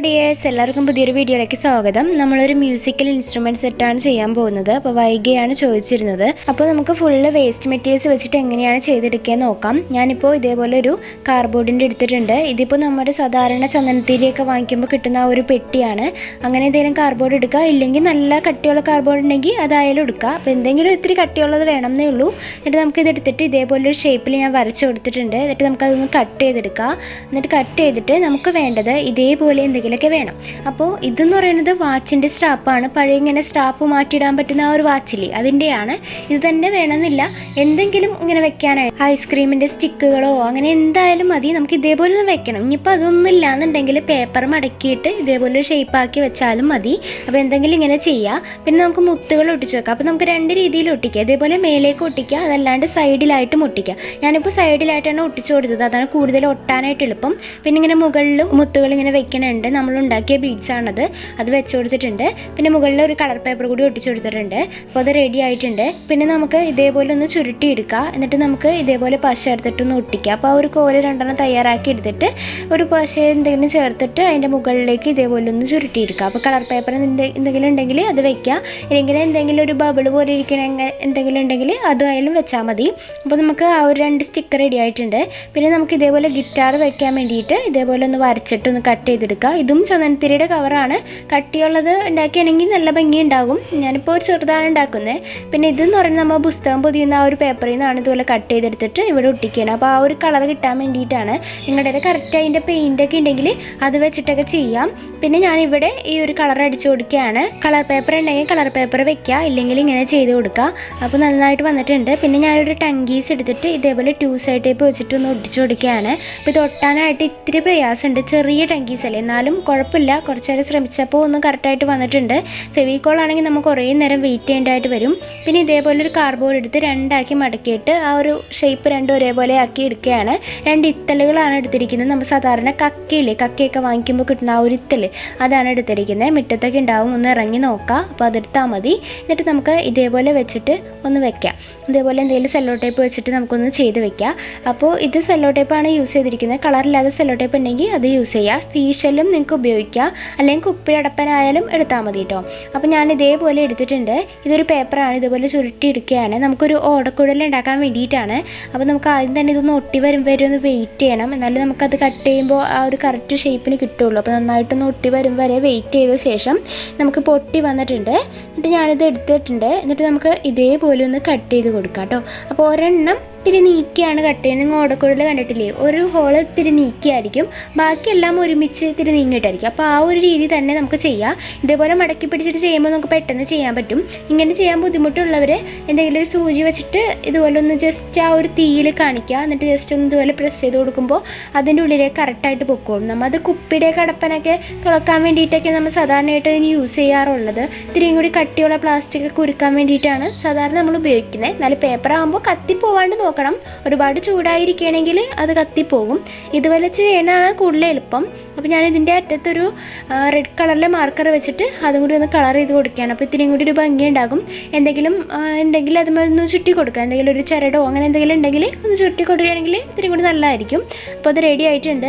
dears എല്ലാവർക്കും പുതിയൊരു വീഡിയോയിലേക്ക് സ്വാഗതം നമ്മളൊരു മ്യൂസിക്കൽ ഇൻസ്ട്രുമെൻറ്റ് സെറ്റാണ് ചെയ്യാൻ പോകുന്നത് അപ്പോൾ വൈകിയാണ് ചോദിച്ചിരുന്നത് അപ്പോൾ നമുക്ക് ഫുള്ള് വേസ്റ്റ് മെറ്റീരിയൽസ് വെച്ചിട്ട് എങ്ങനെയാണ് ചെയ്തെടുക്കുക നോക്കാം ഞാനിപ്പോൾ ഇതേപോലെ ഒരു കാർഡ്ബോർഡിൻ്റെ എടുത്തിട്ടുണ്ട് ഇതിപ്പോൾ നമ്മുടെ സാധാരണ ചന്ദനത്തിരിയൊക്കെ വാങ്ങിക്കുമ്പോൾ കിട്ടുന്ന ആ ഒരു പെട്ടിയാണ് അങ്ങനെ എന്തെങ്കിലും കാർഡ്ബോർഡ് എടുക്കുക ഇല്ലെങ്കിൽ നല്ല കട്ടിയുള്ള കാർഡ്ബോർഡ് ഉണ്ടെങ്കിൽ അതായാലും എടുക്കുക അപ്പോൾ എന്തെങ്കിലും ഇത്തിരി കട്ടിയുള്ളത് വേണം എന്നേ ഉള്ളൂ എന്നിട്ട് നമുക്കിത് എടുത്തിട്ട് ഇതേപോലെ ഒരു ഷേപ്പിൽ ഞാൻ വരച്ച് കൊടുത്തിട്ടുണ്ട് എന്നിട്ട് നമുക്കതൊന്ന് കട്ട് ചെയ്തെടുക്കുക എന്നിട്ട് കട്ട് ചെയ്തിട്ട് നമുക്ക് വേണ്ടത് ഇതേപോലെ എന്തെങ്കിലുമൊക്കെ വേണം അപ്പോൾ ഇതെന്ന് പറയുന്നത് വാച്ചിൻ്റെ സ്ട്രാപ്പാണ് പഴയ ഇങ്ങനെ സ്ട്രാപ്പ് മാറ്റിയിടാൻ പറ്റുന്ന ആ ഒരു വാച്ചില്ലേ അതിൻ്റെയാണ് ഇത് തന്നെ വേണമെന്നില്ല എന്തെങ്കിലും ഇങ്ങനെ വെക്കാനായി ഐസ്ക്രീമിൻ്റെ സ്റ്റിക്കുകളോ അങ്ങനെ എന്തായാലും മതി നമുക്ക് ഇതേപോലെ ഒന്ന് വെക്കണം ഇനിയിപ്പോൾ അതൊന്നും ഇല്ലാന്നുണ്ടെങ്കിൽ പേപ്പർ മടക്കിയിട്ട് ഇതേപോലെ ഒരു ഷേപ്പാക്കി വെച്ചാലും മതി അപ്പോൾ എന്തെങ്കിലും ഇങ്ങനെ ചെയ്യാം പിന്നെ നമുക്ക് മുത്തുകൾ ഒട്ടിച്ച് വെക്കാം അപ്പോൾ നമുക്ക് രണ്ട് രീതിയിൽ ഒട്ടിക്കുക ഇതേപോലെ മേലേക്ക് ഒട്ടിക്കുക അതല്ലാണ്ട് സൈഡിലായിട്ടും ഒട്ടിക്കുക ഞാനിപ്പോൾ സൈഡിലായിട്ടാണ് ഒട്ടിച്ചു കൊടുത്തത് അതാണ് കൂടുതൽ ഒട്ടാനായിട്ട് എളുപ്പം പിന്നെ ഇങ്ങനെ മുകളിൽ മുത്തുകൾ ഇങ്ങനെ വെക്കണുണ്ട് നമ്മൾ ഉണ്ടാക്കിയ ബീഡ്സ് ആണത് അത് വെച്ച് കൊടുത്തിട്ടുണ്ട് പിന്നെ മുകളിൽ ഒരു കളർ പേപ്പർ കൂടി ഒട്ടിച്ചു കൊടുത്തിട്ടുണ്ട് അപ്പോൾ അത് റെഡി ആയിട്ടുണ്ട് പിന്നെ നമുക്ക് ഇതേപോലെ ഒന്ന് ചുരുട്ടി എടുക്കുക എന്നിട്ട് നമുക്ക് ഇതേപോലെ പശ എടുത്തിട്ടൊന്ന് ഒട്ടിക്കുക അപ്പോൾ ആ ഒരു കോല് രണ്ടെണ്ണം തയ്യാറാക്കി എടുത്തിട്ട് ഒരു പശ എന്തെങ്കിലും ചേർത്തിട്ട് അതിൻ്റെ മുകളിലേക്ക് ഇതേപോലെ ഒന്ന് ചുരുട്ടി എടുക്കുക അപ്പോൾ കളർ പേപ്പർ എന്തെങ്കിലും ഉണ്ടെങ്കിൽ അത് വെക്കുക ഇല്ലെങ്കിൽ എന്തെങ്കിലും ഒരു ബബിൾ പോലെ ഇരിക്കണ എങ്ങ- എന്തെങ്കിലും ഉണ്ടെങ്കിൽ അതായാലും വെച്ചാൽ മതി അപ്പോൾ നമുക്ക് ആ ഒരു രണ്ട് സ്റ്റിക്കർ റെഡി ആയിട്ടുണ്ട് പിന്നെ നമുക്ക് ഇതേപോലെ ഗിറ്റാർ വെക്കാൻ വേണ്ടിയിട്ട് ഇതേപോലെ ഒന്ന് വരച്ചിട്ട് ഒന്ന് കട്ട് ചെയ്തെടുക്കുക ഇതും ചന്ദനത്തിരിയുടെ കവറാണ് കട്ടിയുള്ളത് ഉണ്ടാക്കുകയാണെങ്കിൽ നല്ല ഭംഗി ഉണ്ടാകും ഞാനിപ്പോൾ ഒരു ചെറുതാണ് ഉണ്ടാക്കുന്നത് പിന്നെ ഇതെന്ന് പറയുന്നത് നമ്മൾ പുസ്തകം പൊതിയുന്ന ആ ഒരു പേപ്പറിൽ നിന്നാണ് ഇതുപോലെ കട്ട് ചെയ്തെടുത്തിട്ട് ഇവിടെ ഒട്ടിക്കുകയാണ് അപ്പോൾ ആ ഒരു കളർ കിട്ടാൻ വേണ്ടിയിട്ടാണ് നിങ്ങളുടെ കറക്റ്റ് അതിൻ്റെ പെയിൻ്റൊക്കെ ഉണ്ടെങ്കിൽ അത് വെച്ചിട്ടൊക്കെ ചെയ്യാം പിന്നെ ഞാനിവിടെ ഈ ഒരു കളർ അടിച്ചു കൊടുക്കുകയാണ് കളർ പേപ്പർ ഉണ്ടെങ്കിൽ കളർ പേപ്പർ വെക്കുക ഇല്ലെങ്കിൽ ഇങ്ങനെ ചെയ്ത് കൊടുക്കുക അപ്പോൾ നന്നായിട്ട് വന്നിട്ടുണ്ട് പിന്നെ ഞാനൊരു ടങ്കീസ് എടുത്തിട്ട് ഇതേപോലെ ടൂ സൈഡ് ടേപ്പ് വെച്ചിട്ട് ഒന്ന് ഒട്ടിച്ചു കൊടുക്കുകയാണ് അപ്പോൾ ഇത് ഒട്ടാനായിട്ട് ഇത്തിരി പ്രയാസമുണ്ട് ചെറിയ ടങ്കീസ് അല്ലേ എന്നാലും കുഴപ്പമില്ല കുറച്ച് നേരം ശ്രമിച്ചപ്പോൾ ഒന്ന് കറക്റ്റായിട്ട് വന്നിട്ടുണ്ട് ഫെവിക്കോൾ ആണെങ്കിൽ നമുക്ക് കുറേ നേരം വെയിറ്റ് ചെയ്യേണ്ടതായിട്ട് വരും പിന്നെ ഇതേപോലെ ഒരു കാർഡ്ബോർഡ് എടുത്ത് രണ്ടാക്കി മടക്കിയിട്ട് ആ ഒരു ഷേപ്പ് രണ്ടും ഒരേപോലെ ആക്കി എടുക്കുകയാണ് രണ്ട് ഇത്തലുകളാണ് എടുത്തിരിക്കുന്നത് നമ്മൾ സാധാരണ കക്കയില്ലേ കക്കയൊക്കെ വാങ്ങിക്കുമ്പോൾ കിട്ടുന്ന ആ ഒരു ഇത്തല് അതാണ് എടുത്തിരിക്കുന്നത് മുറ്റത്തൊക്കെ ഉണ്ടാവും ഒന്ന് ഇറങ്ങി നോക്കാം അപ്പോൾ അതെടുത്താൽ മതി എന്നിട്ട് നമുക്ക് ഇതേപോലെ വെച്ചിട്ട് ഒന്ന് വെക്കാം ഇതേപോലെ എന്തെങ്കിലും സെല്ലോ ടേപ്പ് വെച്ചിട്ട് നമുക്കൊന്ന് ചെയ്ത് വെക്കാം അപ്പോൾ ഇത് സെല്ലോ ടേപ്പാണ് യൂസ് ചെയ്തിരിക്കുന്നത് കളറില്ലാതെ സെല്ലോ ടേപ്പ് ഉണ്ടെങ്കിൽ അത് യൂസ് ചെയ്യുക സ്റ്റീഷെല്ലും നിങ്ങൾക്ക് ഉപയോഗിക്കാം അല്ലെങ്കിൽ കുപ്പിയടപ്പനായാലും എടുത്താൽ മതി കേട്ടോ അപ്പോൾ ഞാൻ ഇതേപോലെ എടുത്തിട്ടുണ്ട് ഇതൊരു പേപ്പറാണ് ഇതുപോലെ ചുരുട്ടി എടുക്കുകയാണ് നമുക്കൊരു ഓടക്കുഴൽ ഉണ്ടാക്കാൻ വേണ്ടിയിട്ടാണ് അപ്പോൾ നമുക്ക് ആദ്യം തന്നെ ഇതൊന്ന് ഒട്ടി വരും വരെ ഒന്ന് വെയിറ്റ് ചെയ്യണം എന്നാലും നമുക്കത് കട്ട് ചെയ്യുമ്പോൾ ആ ഒരു കറക്റ്റ് ഷേപ്പിന് കിട്ടുള്ളൂ അപ്പോൾ നന്നായിട്ടൊന്ന് ഒട്ടി വരും വരെ വെയിറ്റ് ചെയ്ത ശേഷം നമുക്ക് പൊട്ടി വന്നിട്ടുണ്ട് എന്നിട്ട് ഞാനിത് എടുത്തിട്ടുണ്ട് എന്നിട്ട് നമുക്ക് ഇതേപോലെ ഒന്ന് കട്ട് ചെയ്ത് കൊടുക്കാം കേട്ടോ അപ്പോൾ ഒരെണ്ണം ഇത്തിരി നീക്കിയാണ് കട്ട് ചെയ്യുന്നത് നിങ്ങൾ ഓടക്കുഴൽ കണ്ടിട്ടില്ലേ ഒരു ഹോള് ഇത്തിരി നീക്കിയായിരിക്കും ബാക്കിയെല്ലാം ഒരുമിച്ച് ഇത്തിരി നീങ്ങിയിട്ടായിരിക്കും അപ്പോൾ ആ ഒരു രീതി തന്നെ നമുക്ക് ചെയ്യാം ഇതേപോലെ മടക്കി പിടിച്ചിട്ട് ചെയ്യുമ്പോൾ നമുക്ക് പെട്ടെന്ന് ചെയ്യാൻ പറ്റും ഇങ്ങനെ ചെയ്യാൻ ബുദ്ധിമുട്ടുള്ളവർ എന്തെങ്കിലും ഒരു സൂചി വെച്ചിട്ട് ഇതുപോലെ ഒന്ന് ജസ്റ്റ് ആ ഒരു തീയിൽ കാണിക്കുക എന്നിട്ട് ജസ്റ്റ് ഒന്ന് ഇതുപോലെ പ്രസ് ചെയ്ത് കൊടുക്കുമ്പോൾ അതിൻ്റെ ഉള്ളിലേക്ക് കറക്റ്റായിട്ട് പൊക്കോളും നമ്മൾ അത് കുപ്പിയുടെ കടപ്പനൊക്കെ തുറക്കാൻ വേണ്ടിയിട്ടൊക്കെ നമ്മൾ സാധാരണയായിട്ട് ഇതിന് യൂസ് ചെയ്യാറുള്ളത് ഇത്തിരിയും കൂടി കട്ടിയുള്ള പ്ലാസ്റ്റിക് ഒക്കെ ഉരുക്കാൻ വേണ്ടിയിട്ടാണ് സാധാരണ നമ്മൾ ഉപയോഗിക്കുന്നത് എന്നാലും പേപ്പർ ആകുമ്പോൾ കത്തിപ്പോവാണ്ട് നോക്കണം ഒരുപാട് ചൂടായിരിക്കുകയാണെങ്കിൽ അത് കത്തിപ്പോകും ഇത് വെച്ച് ചെയ്യണതാണ് കൂടുതൽ എളുപ്പം അപ്പോൾ ഞാൻ ഇതിൻ്റെ അറ്റത്തൊരു റെഡ് കളറിലെ മാർക്കർ വെച്ചിട്ട് അതും കൂടി ഒന്ന് കളർ ചെയ്ത് കൊടുക്കുകയാണ് അപ്പോൾ ഇത്തിരിയും കൂടി ഒരു ഭംഗി ഉണ്ടാകും എന്തെങ്കിലും ആ, ഉണ്ടെങ്കിൽ അത് ഒന്ന് ചുറ്റി കൊടുക്കുക എന്തെങ്കിലും ഒരു ചരടോ അങ്ങനെ എന്തെങ്കിലും ഉണ്ടെങ്കിൽ ഒന്ന് ചുറ്റി കൊടുക്കുകയാണെങ്കിൽ ഇത്തിരി കൂടി നല്ലതായിരിക്കും അപ്പോൾ അത് റെഡി ആയിട്ടുണ്ട്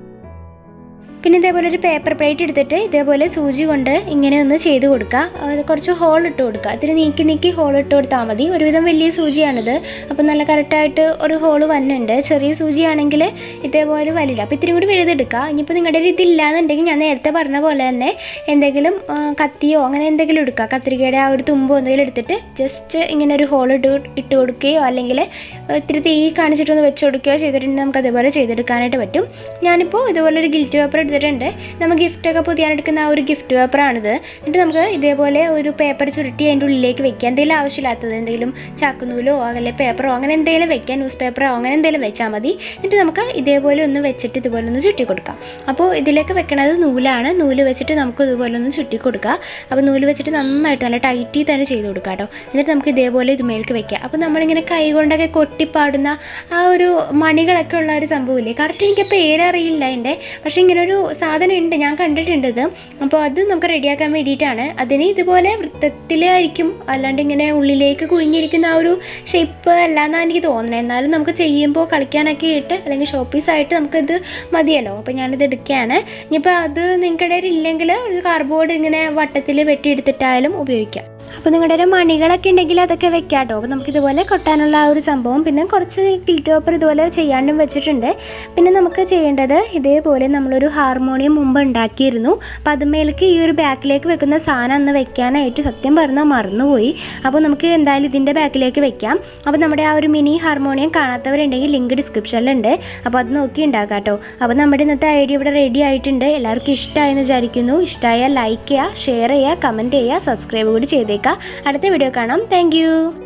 പിന്നെ ഇതേപോലെ ഒരു പേപ്പർ പ്ലേറ്റ് എടുത്തിട്ട് ഇതേപോലെ സൂചി കൊണ്ട് ഇങ്ങനെ ഒന്ന് ചെയ്ത് കൊടുക്കുക അത് കുറച്ച് ഹോൾ ഇട്ട് കൊടുക്കുക ഇത്തിരി നീക്കി നീക്കി ഹോൾ ഇട്ട് കൊടുത്താൽ മതി ഒരുവിധം വലിയ സൂചിയാണിത് അപ്പോൾ നല്ല കറക്റ്റായിട്ട് ഒരു ഹോൾ വന്നിട്ടുണ്ട് ചെറിയ സൂചിയാണെങ്കിൽ ഇതേപോലെ വരില്ല അപ്പോൾ ഇത്തിരി കൂടി വലുതെടുക്കുക ഇനിയിപ്പോൾ നിങ്ങളുടെ ഒരു ഇതില്ലാന്നുണ്ടെങ്കിൽ ഞാൻ നേരത്തെ പറഞ്ഞ പോലെ തന്നെ എന്തെങ്കിലും ആ, കത്തിയോ അങ്ങനെ എന്തെങ്കിലും എടുക്കുക കത്രികയുടെ ആ ഒരു തുമ്പോ എന്തെങ്കിലും എടുത്തിട്ട് ജസ്റ്റ് ഇങ്ങനെ ഒരു ഹോൾ ഇട്ട് ഇട്ട് കൊടുക്കുകയോ അല്ലെങ്കിൽ ഇത്തിരി തീ കാണിച്ചിട്ടൊന്ന് വെച്ച് കൊടുക്കുകയോ ചെയ്തിട്ടുണ്ടെങ്കിൽ നമുക്ക് അതേപോലെ ചെയ്തെടുക്കാനായിട്ട് പറ്റും ഞാനിപ്പോൾ ഇതുപോലെ ഒരു ഗിഫ്റ്റ് പേപ്പർ എടുത്തിട്ടുണ്ട് നമ്മൾ ഗിഫ്റ്റൊക്കെ പൊതിയാൻ എടുക്കുന്ന ആ ഒരു ഗിഫ്റ്റ് പേപ്പറാണിത് എന്നിട്ട് നമുക്ക് ഇതേപോലെ ഒരു പേപ്പർ ചുരുട്ടി അതിൻ്റെ ഉള്ളിലേക്ക് വെക്കാം എന്തെങ്കിലും ആവശ്യമില്ലാത്തത് എന്തെങ്കിലും ചാക്കുനൂലോ അല്ലെങ്കിൽ പേപ്പറോ അങ്ങനെ എന്തെങ്കിലും വെക്കാം ന്യൂസ് പേപ്പറോ അങ്ങനെ എന്തെങ്കിലും വെച്ചാൽ മതി എന്നിട്ട് നമുക്ക് ഇതേപോലെ ഒന്ന് വെച്ചിട്ട് ഇതുപോലെ ഒന്ന് ചുറ്റി കൊടുക്കാം അപ്പോൾ ഇതിലേക്ക് വെക്കണത് നൂലാണ് നൂല് വെച്ചിട്ട് നമുക്ക് ഇതുപോലെ ഒന്ന് ചുറ്റി കൊടുക്കുക അപ്പോൾ നൂല് വെച്ചിട്ട് നന്നായിട്ട് നല്ല ടൈറ്റിൽ തന്നെ ചെയ്ത് കൊടുക്കുക കേട്ടോ എന്നിട്ട് നമുക്ക് ഇതേപോലെ ഇതുമേലേക്ക് വെക്കാം അപ്പോൾ നമ്മളിങ്ങനെ കൈ കൊണ്ടൊക്കെ കൊട്ടിപ്പാടുന്ന ആ ഒരു മണികളൊക്കെ ഉള്ള ഒരു സംഭവമില്ലേ കറക്റ്റ് എനിക്ക് പേരറിയില്ല അതിൻ്റെ പക്ഷേ ഇങ്ങനെ ഒരു സാധനം ഉണ്ട് ഞാൻ കണ്ടിട്ടുണ്ട് ഇത് അപ്പോൾ അത് നമുക്ക് റെഡിയാക്കാൻ വേണ്ടിയിട്ടാണ് അതിന് ഇതുപോലെ വൃത്തത്തിലായിരിക്കും അല്ലാണ്ട് ഇങ്ങനെ ഉള്ളിലേക്ക് കുഴിഞ്ഞിരിക്കുന്ന ആ ഒരു ഷേപ്പ് അല്ല എന്നാണ് എനിക്ക് തോന്നുന്നത് എന്നാലും നമുക്ക് ചെയ്യുമ്പോൾ കളിക്കാനൊക്കെ ആയിട്ട് അല്ലെങ്കിൽ ഷോ പീസായിട്ട് നമുക്കിത് മതിയല്ലോ അപ്പോൾ ഞാനിത് എടുക്കുകയാണ് ഇനിയിപ്പോൾ അത് നിങ്ങളുടെ ഇടയിൽ ഇല്ലെങ്കിൽ ഒരു കാർഡ്ബോർഡ് ഇങ്ങനെ വട്ടത്തിൽ വെട്ടിയെടുത്തിട്ടായാലും ഉപയോഗിക്കാം അപ്പോൾ നിങ്ങളുടെ ഒരു മണികളൊക്കെ ഉണ്ടെങ്കിൽ അതൊക്കെ വെക്കാം കേട്ടോ അപ്പോൾ നമുക്ക് ഇതുപോലെ കൊട്ടാനുള്ള ആ ഒരു സംഭവം പിന്നെ കുറച്ച് കിൽറ്റ് പേപ്പർ ഇതുപോലെ ചെയ്യാണ്ടും വെച്ചിട്ടുണ്ട് പിന്നെ നമുക്ക് ചെയ്യേണ്ടത് ഇതേപോലെ നമ്മളൊരു ഹാർമോണിയം മുമ്പ് ഉണ്ടാക്കിയിരുന്നു അപ്പോൾ അതുമേലേക്ക് ഈ ഒരു ബാക്കിലേക്ക് വെക്കുന്ന സാധനം അന്ന് വെക്കാനായിട്ട് സത്യം പറഞ്ഞാൽ മറന്നുപോയി അപ്പോൾ നമുക്ക് എന്തായാലും ഇതിൻ്റെ ബാക്കിലേക്ക് വെക്കാം അപ്പോൾ നമ്മുടെ ആ ഒരു മിനി ഹാർമോണിയം കാണാത്തവരുണ്ടെങ്കിൽ ലിങ്ക് ഡിസ്ക്രിപ്ഷനിലുണ്ട് അപ്പോൾ അത് നോക്കി ഉണ്ടാക്കാം കേട്ടോ അപ്പോൾ നമ്മുടെ ഇന്നത്തെ ഐഡിയ ഇവിടെ റെഡി ആയിട്ടുണ്ട് എല്ലാവർക്കും ഇഷ്ടമായെന്ന് വിചാരിക്കുന്നു ഇഷ്ടമായാൽ ലൈക്ക് ചെയ്യുക ഷെയർ ചെയ്യുക കമൻറ്റ് ചെയ്യുക സബ്സ്ക്രൈബ് കൂടി ചെയ്തേക്കുക അടുത്ത വീഡിയോ കാണാം താങ്ക്